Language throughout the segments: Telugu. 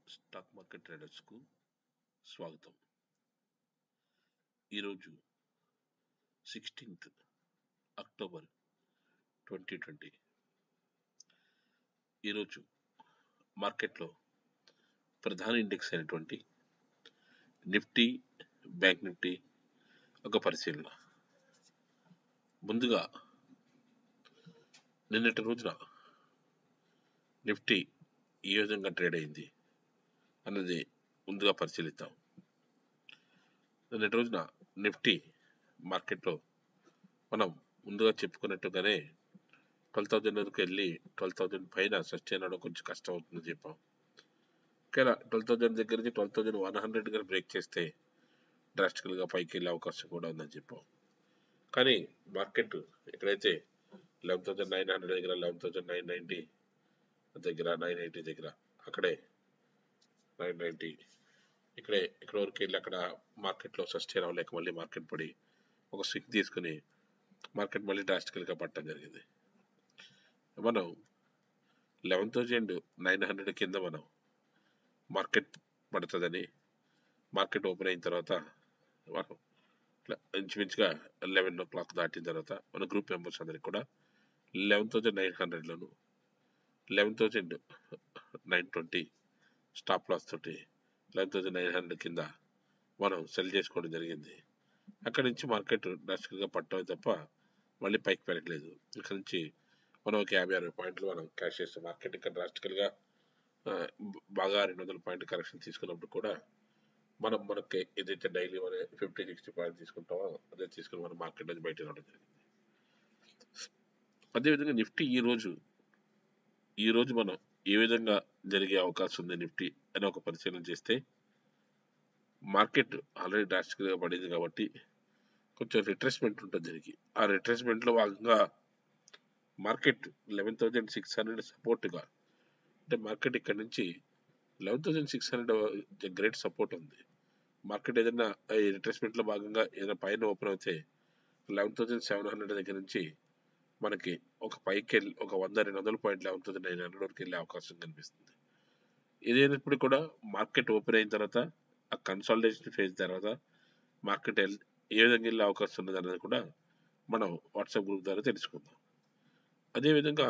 స్టాక్ మార్కెట్ ట్రేడర్స్కు స్వాగతం ఈరోజు సిక్స్టీన్త్ అక్టోబర్ ట్వంటీ ట్వంటీ ఈరోజు మార్కెట్లో ప్రధాన ఇండెక్స్ అయినటువంటి నిఫ్టీ బ్యాంక్ నిఫ్టీ ఒక పరిశీలన ముందుగా నిన్నటి రోజున నిఫ్టీ ఏ విధంగా ట్రేడ్ అయింది అన్నది ముందుగా పరిశీలిద్దాం నిన్నటి రోజున నిఫ్టీ మార్కెట్లో మనం ముందుగా చెప్పుకున్నట్టుగానే ట్వెల్వ్ థౌజండ్ వరకు వెళ్ళి ట్వెల్వ్ థౌజండ్ పైన సస్టైన్ అవడం కొంచెం కష్టం అవుతుందని చెప్పాం ఒకవేళ ట్వెల్వ్ థౌజండ్ దగ్గర నుంచి ట్వెల్వ్ థౌజండ్ వన్ హండ్రెడ్ గారు బ్రేక్ చేస్తే డ్రాస్టికల్గా పైకి వెళ్ళే అవకాశం కూడా ఉందని చెప్పాం కానీ మార్కెట్ ఎక్కడైతే లెవెన్ థౌజండ్ నైన్ హండ్రెడ్ దగ్గర లెవెన్ థౌజండ్ నైన్ నైంటీ దగ్గర నైన్ ఎయిటీ దగ్గర అక్కడే నైన్ నైంటీ ఇక్కడే ఇక్కడ వరకు వెళ్ళి అక్కడ మార్కెట్లో సస్టైన్ అవ్వలేక మళ్ళీ మార్కెట్ పడి ఒక స్వింగ్ తీసుకుని మార్కెట్ మళ్ళీ డ్రాస్టికల్గా పట్టడం జరిగింది మనం లెవెన్ థౌజండ్ నైన్ హండ్రెడ్ కింద మనం మార్కెట్ పడుతుందని మార్కెట్ ఓపెన్ అయిన తర్వాత మనం ఇట్లా ఇంచుమించుగా లెవెన్ ఓ క్లాక్ దాటిన తర్వాత మన గ్రూప్ మెంబర్స్ అందరికి కూడా లెవెన్ థౌజండ్ నైన్ హండ్రెడ్లోను eleven thousand nine twenty stop loss తోటి లెవెన్ థౌజండ్ నైన్ హండ్రెడ్ కింద మనం సెల్ చేసుకోవడం జరిగింది అక్కడి నుంచి మార్కెట్ డ్రాస్టికల్గా పట్టడం తప్ప మళ్ళీ పైకి పెరగలేదు ఇక్కడ నుంచి మనం ఒక యాభై అరవై పాయింట్లు మనం క్యాష్ చేస్తాం మార్కెట్ ఇక్కడ డ్రాస్టికల్గా బాగా రెండు వందల పాయింట్ కరెక్షన్ తీసుకున్నప్పుడు కూడా మనం మనకి ఏదైతే డైలీ మన ఫిఫ్టీ సిక్స్టీ పాయింట్ తీసుకుంటామో అదే తీసుకుని మనం మార్కెట్ నుంచి బయట రావడం జరిగింది అదేవిధంగా నిఫ్టీ ఈ రోజు ఈ రోజు మనం ఏ విధంగా జరిగే అవకాశం ఉంది నిఫ్టీ అని ఒక పరిశీలన చేస్తే మార్కెట్ ఆల్రెడీ డ్రాస్టిక్గా పడింది కాబట్టి కొంచెం రిట్రెస్మెంట్ ఉంటుంది దీనికి ఆ రిట్రెస్మెంట్లో భాగంగా market eleven thousand six hundred సపోర్ట్గా అంటే మార్కెట్ ఇక్కడ నుంచి eleven thousand six hundred great support ఉంది మార్కెట్ ఏదైనా ఈ రిట్రెస్మెంట్లో భాగంగా ఏదైనా పైన ఓపెన్ అవుతే లెవెన్ థౌజండ్ సెవెన్ హండ్రెడ్ దగ్గర నుంచి మనకి ఒక పైకి వెళ్ళి ఒక వంద రెండు వందల point eleven thousand nine hundred వరకు వెళ్ళే అవకాశం కనిపిస్తుంది ఇదైనప్పుడు కూడా మార్కెట్ ఓపెన్ అయిన తర్వాత ఆ కన్సాలిడేషన్ ఫేజ్ తర్వాత మార్కెట్ ఏ విధంగా వెళ్ళే అవకాశం ఉన్నది అనేది కూడా మనం వాట్సాప్ గ్రూప్ ద్వారా తెలుసుకుందాం అదేవిధంగా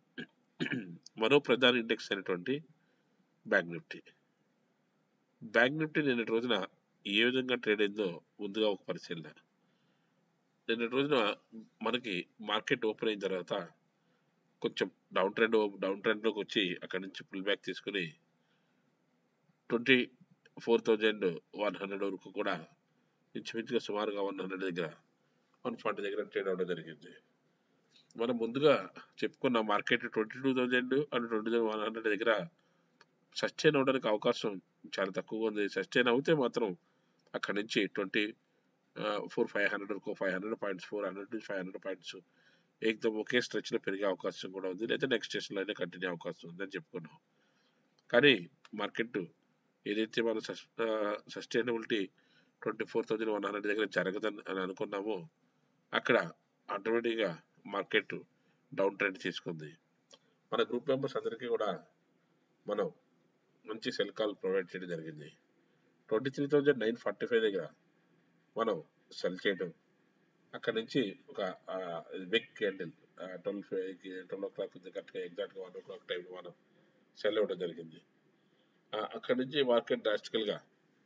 మరో ప్రధాన ఇండెక్స్ అయినటువంటి బ్యాంక్ నిఫ్టీ బ్యాంక్ నిఫ్టీ నిన్నటి రోజున ఏ విధంగా ట్రేడ్ అయిందో ముందుగా ఒక పరిశీలన నిన్నటి రోజున మనకి మార్కెట్ ఓపెన్ అయిన తర్వాత కొంచెం డౌన్ ట్రెండ్ డౌన్ ట్రెండ్లోకి వచ్చి అక్కడ నుంచి పుల్ బ్యాక్ తీసుకుని twenty four thousand one hundred వరకు కూడా ఇంచుమించుగా సుమారుగా వన్ హండ్రెడ్ దగ్గర వన్ ఫార్టీ దగ్గర ట్రేడ్ అవ్వడం జరిగింది మనం ముందుగా చెప్పుకున్న market twenty two thousand and twenty thousand one hundred దగ్గర సస్టైన్ అవడానికి అవకాశం చాలా తక్కువగా ఉంది సస్టైన్ అవుతే మాత్రం అక్కడ నుంచి ట్వంటీ ఫోర్ ఫైవ్ హండ్రెడ్ వరకు five hundred points four hundred నుంచి ఫైవ్ హండ్రెడ్ పాయింట్స్ ఏకదం ఒకే స్ట్రెచ్లో పెరిగే అవకాశం కూడా ఉంది లేదా నెక్స్ట్ స్టేషన్లో అయినా కంటిన్యూ అవకాశం ఉందని చెప్పుకున్నాం కానీ మార్కెట్ ఏదైతే మనం sustainability twenty four thousand one hundred దగ్గర జరగదని అని అనుకున్నామో అక్కడ ఆటోమేటిక్గా మార్కెట్ డౌన్ ట్రెండ్ తీసుకుంది మన గ్రూప్ మెంబర్స్ అందరికీ కూడా మనం మంచి సెల్ కాల్ ప్రొవైడ్ చేయడం జరిగింది twenty three thousand nine forty five దగ్గర మనం సెల్ చేయడం అక్కడ నుంచి ఒక big candle twelve twelve o'clock కరెక్ట్గా ఎగ్జాక్ట్గా వన్ ఓ క్లాక్ టైంలో మనం సెల్ ఇవ్వడం జరిగింది అక్కడ నుంచి మార్కెట్ డ్రాస్టికల్గా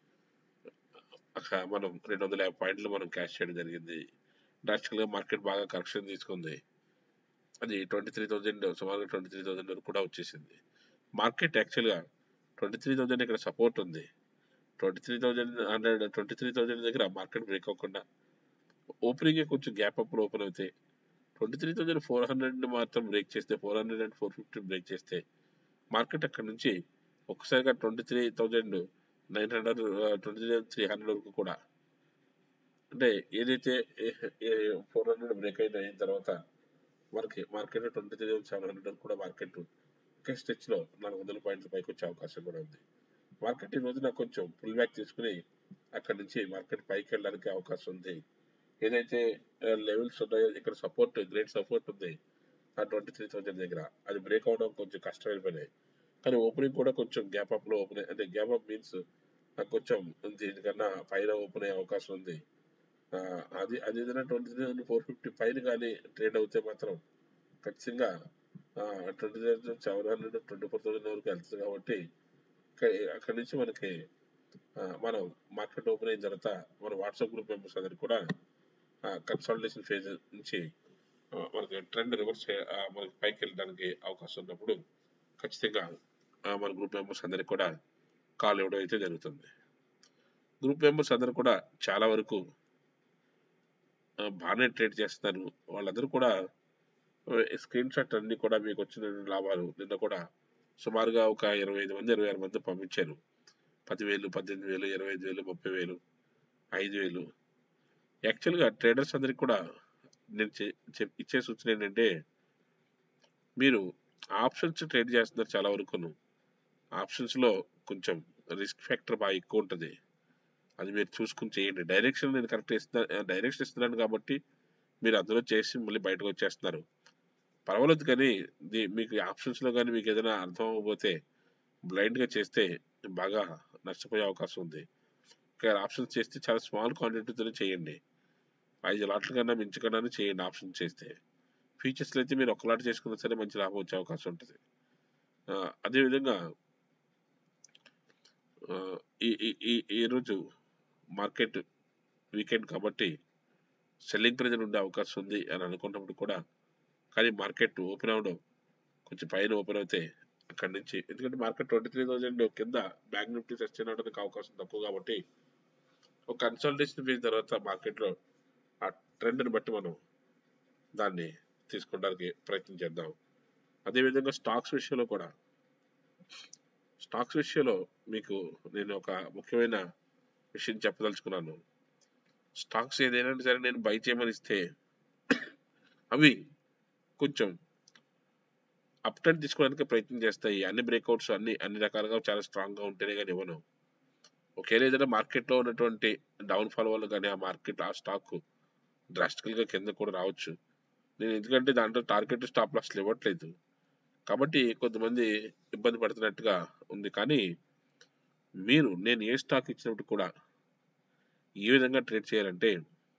మనం రెండు వందల యాభై పాయింట్లు మనం క్యాష్ చేయడం జరిగింది డ్రాస్టికల్గా మార్కెట్ బాగా కరెక్షన్ తీసుకుంది అది ట్వంటీ త్రీ థౌజండ్ సుమారుగా ట్వంటీ త్రీ థౌజండ్ వరకు కూడా వచ్చేసింది మార్కెట్ యాక్చువల్గా ట్వంటీ త్రీ థౌజండ్ ఇక్కడ సపోర్ట్ ఉంది twenty three thousand hundred twenty three thousand దగ్గర మార్కెట్ బ్రేక్ అవ్వకుండా ఓపెనింగ్ కొంచెం గ్యాప్ అప్పుడు ఓపెన్ అవుతాయి twenty three thousand four hundred మాత్రం బ్రేక్ చేస్తే four hundred and four fifty break చేస్తే మార్కెట్ అక్కడ నుంచి ఒక్కసారిగా twenty three thousand nine hundred twenty three three hundred వరకు కూడా అంటే ఏదైతే ఫోర్ హండ్రెడ్ బ్రేక్ అయిన అయిన తర్వాత మనకి market twenty three seven hundred వరకు కూడా మార్కెట్ ఒకే స్టెచ్లో నాలుగు వందల పాయింట్ల పైకి వచ్చే అవకాశం కూడా ఉంది మార్కెట్ ఈ రోజున కొంచెం పుల్ బ్యాక్ తీసుకుని అక్కడ నుంచి మార్కెట్ పైకి వెళ్ళడానికి అవకాశం ఉంది ఏదైతే లెవెల్స్ ఉన్నాయో ఇక్కడ సపోర్ట్ గ్రేట్ సపోర్ట్ ఉంది ఆ ట్వంటీ త్రీ థౌజండ్ దగ్గర అది బ్రేక్ అవడం కొంచెం కష్టమైపోయినాయి కానీ ఓపెనింగ్ కూడా కొంచెం గ్యాప్ అప్ లో ఓపెన్ అంటే గ్యాప్ అప్ మీన్స్ కొంచెం దీనికన్నా పైన ఓపెన్ అయ్యే అవకాశం ఉంది ఆ, అది అది ఏదైనా ట్వంటీ త్రీ ఫోర్ ఫిఫ్టీ పైన కానీ ట్రేడ్ అవుతే మాత్రం ఖచ్చితంగా twenty three seven hundred twenty four thousand వరకు వెళ్తుంది కాబట్టి ఇక- అక్కడి నుంచి మనకి ఆ, మనం మార్కెట్ ఓపెన్ అయిన తర్వాత మన వాట్సాప్ గ్రూప్ మెంబర్స్ అందరికి కూడా కన్సల్టేషన్ ఫేజ్ నుంచి ఆ, మనకి ట్రెండ్ రివర్స్ మనకి పైకి వెళ్ళడానికి అవకాశం ఉన్నప్పుడు ఖచ్చితంగా ఆ, మన గ్రూప్ మెంబర్స్ అందరికి కూడా కాల్ ఇవ్వడం అయితే జరుగుతుంది గ్రూప్ మెంబర్స్ అందరూ కూడా చాలా వరకు ఆ, బాగానే ట్రేడ్ చేస్తున్నారు వాళ్ళందరూ కూడా స్క్రీన్ షాట్ అన్ని కూడా మీకు వచ్చిన లాభాలు నిన్న కూడా సుమారుగా ఒక ఇరవై ఐదు మంది ఇరవై ఆరు మంది పంపించారు పదివేలు పద్దెనిమిది వేలు ఇరవై ఐదు వేలు ముప్పై వేలు ఐదు వేలు యాక్చువల్గా ట్రేడర్స్ అందరికి కూడా నేను చె- చెప్- ఇచ్చే సూచన ఏంటంటే మీరు ఆప్షన్స్ ట్రేడ్ చేస్తున్నారు చాలా వరకును ఆప్షన్స్ లో కొంచెం రిస్క్ ఫ్యాక్టర్ బాగా ఎక్కువ ఉంటుంది అది మీరు చూసుకుని చేయండి డైరెక్షన్ నేను కరెక్ట్ ఇస్తున్నా డైరెక్షన్ ఇస్తున్నాను కాబట్టి మీరు అందులో చేసి మళ్ళీ బయటకు వచ్చేస్తున్నారు పర్వాలేదు కానీ ది- మీకు ఆప్షన్స్ లో కానీ మీకు ఏదైనా అర్థం అవ్వకపోతే బ్లైండ్ గా చేస్తే బాగా నష్టపోయే అవకాశం ఉంది ఇంకా ఆప్షన్స్ చేస్తే చాలా స్మాల్ క్వాంటిటీతో చేయండి ఐదు లాట్ల కన్నా మించకుండా చేయండి ఆప్షన్ చేస్తే ఫీచర్స్ అయితే మీరు ఒక లాట్ చేసుకున్నా సరే మంచి లాభం వచ్చే అవకాశం ఉంటుంది ఆ, అదేవిధంగా ఆ, ఈ ఈ ఈ ఈ రోజు మార్కెట్ వీకెండ్ కాబట్టి సెల్లింగ్ ప్రెజర్ ఉండే అవకాశం ఉంది అని అనుకున్నప్పుడు కూడా కానీ మార్కెట్ ఓపెన్ అవడం కొంచెం పైన ఓపెన్ అవుతే అక్కడి నుంచి ఎందుకంటే మార్కెట్ ట్వంటీ త్రీ థౌసండ్ కింద బ్యాంక్ నిఫ్టీ సస్టైన్ అవడానికి అవకాశం తక్కువ కాబట్టి ఒక కన్సల్టేషన్ ఫీజ్ తర్వాత మార్కెట్లో ఆ ట్రెండ్ని బట్టి మనం దాన్ని తీసుకోవడానికి ప్రయత్నం చేద్దాం అదేవిధంగా స్టాక్స్ విషయంలో కూడా స్టాక్స్ విషయంలో మీకు నేను ఒక ముఖ్యమైన విషయం చెప్పదలుచుకున్నాను స్టాక్స్ ఏదైనా సరే నేను బై చేయమని ఇస్తే అవి కొంచెం అప్ టర్న్ తీసుకోవడానికి ప్రయత్నం చేస్తాయి అన్ని బ్రేక్అవుట్స్ అన్ని అన్ని రకాలుగా చాలా స్ట్రాంగ్ గా ఉంటేనే కానీ ఇవ్వను ఒకవేళ ఏదైనా మార్కెట్ లో ఉన్నటువంటి డౌన్ ఫాల్ వల్ల కానీ ఆ మార్కెట్ ఆ స్టాక్ డ్రాస్టికల్ గా కింద కూడా రావచ్చు నేను ఎందుకంటే దాంట్లో టార్గెట్ స్టాప్ లాస్లు ఇవ్వట్లేదు కాబట్టి కొంతమంది ఇబ్బంది పడుతున్నట్టుగా ఉంది కానీ మీరు నేను ఏ స్టాక్ ఇచ్చినప్పుడు కూడా ఏ విధంగా ట్రేడ్ చేయాలంటే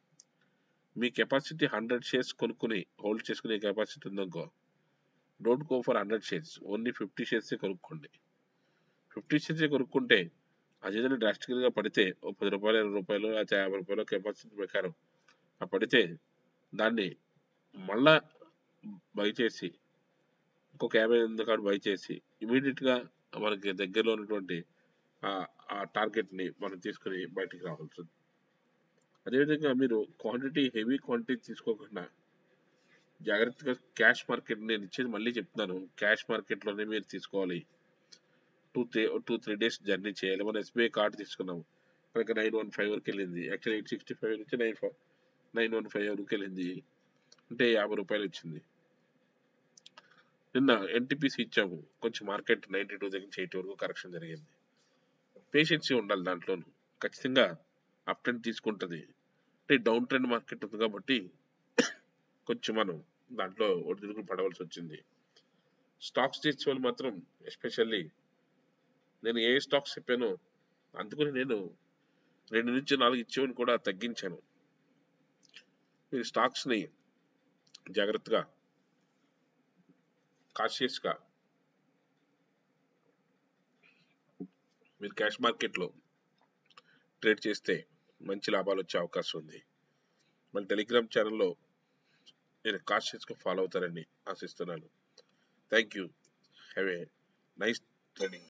మీ కెపాసిటీ హండ్రెడ్ షేర్స్ కొనుక్కుని హోల్డ్ చేసుకునే కెపాసిటీ ఉందనుకో don't go for hundred shares only fifty shares కొనుక్కోండి ఫిఫ్టీ షేర్స్ కొనుక్కుంటే అది ఏదైనా డ్రాస్టికల్ గా పడితే ఓ పది రూపాయలు ఇరవై రూపాయలు లేకపోతే యాభై రూపాయలు కెపాసిటీ ప్రకారం ఆ పడితే దాన్ని మళ్ళా బై చేసి ఇంకొక యాభై ఎనిమిది కార్డు బై చేసి ఇమీడియట్ గా మనకి దగ్గరలో ఉన్నటువంటి ఆ ఆ టార్గెట్ ని మనం తీసుకుని బయటికి రావాల్సి ఉంది అదేవిధంగా మీరు క్వాంటిటీ హెవీ క్వాంటిటీ తీసుకోకుండా జాగ్రత్తగా క్యాష్ మార్కెట్ నేను ఇచ్చేది మళ్ళీ చెప్తున్నాను క్యాష్ మార్కెట్ లోనే మీరు తీసుకోవాలి two three two three days journey చేయాలి మనం ఎస్బీఐ కార్డు తీసుకున్నాం మనకి నైన్ వన్ ఫైవ్ వరకు వెళ్ళింది యాక్చువల్ ఎయిట్ సిక్స్టీ ఫైవ్ నుంచి nine five nine one five వరకు వెళ్ళింది అంటే యాభై రూపాయలు వచ్చింది నిన్న ఎన్టీపీసీ ఇచ్చాము కొంచెం మార్కెట్ నైన్టీ టూ దగ్గర నుంచి ఎయిటీ వరకు కరెక్షన్ జరిగింది పేషెన్సీ ఉండాలి దాంట్లోను ఖచ్చితంగా అప్ ట్రెండ్ తీసుకుంటుంది అంటే డౌన్ ట్రెండ్ మార్కెట్ ఉంది కాబట్టి కొంచెం మనం దాంట్లో ఒడిదుడుకులు పడవలసి వచ్చింది స్టాక్స్ తెచ్చే వాళ్ళు మాత్రం ఎస్పెషల్లీ నేను ఏ స్టాక్స్ చెప్పానో అందుకని నేను రెండు నుంచి నాలుగు ఇచ్చేవని కూడా తగ్గించాను మీరు స్టాక్స్ ని జాగ్రత్తగా కాషియస్ గా మీరు క్యాష్ మార్కెట్ లో ట్రేడ్ చేస్తే మంచి లాభాలు వచ్చే అవకాశం ఉంది మన టెలిగ్రామ్ ఛానల్లో మీరు కాషియస్ గా ఫాలో అవుతారని ఆశిస్తున్నాను thank you have a nice trading